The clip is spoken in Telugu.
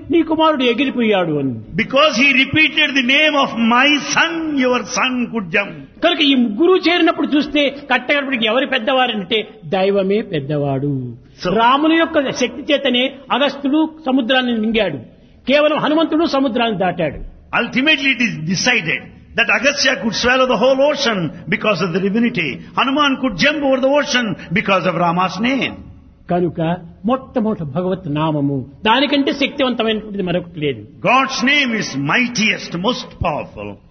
నీ కుమారుడు ఎగిరిపోయాడు అని Because he repeated the name of my son, your son could jump. కనుక ఈ ముగ్గురు చేరినప్పుడు చూస్తే కట్టగడపడికి ఎవరి పెద్దవారంటే దైవమే పెద్దవాడు So- రాముని యొక్క శక్తి చేతనే అగస్త్యుడు సముద్రాన్ని మింగాడు కేవలం హనుమంతుడు సముద్రాన్ని దాటాడు Ultimately it is decided that Agastya could swallow the whole ocean because of the divinity. Hanuman could jump over the ocean because of Rama's name. కనుక మొట్టమొదటి భగవత్ నామము దానికంటే శక్తివంతమైనటువంటిది మరొకటి లేదు God's name is mightiest, most powerful.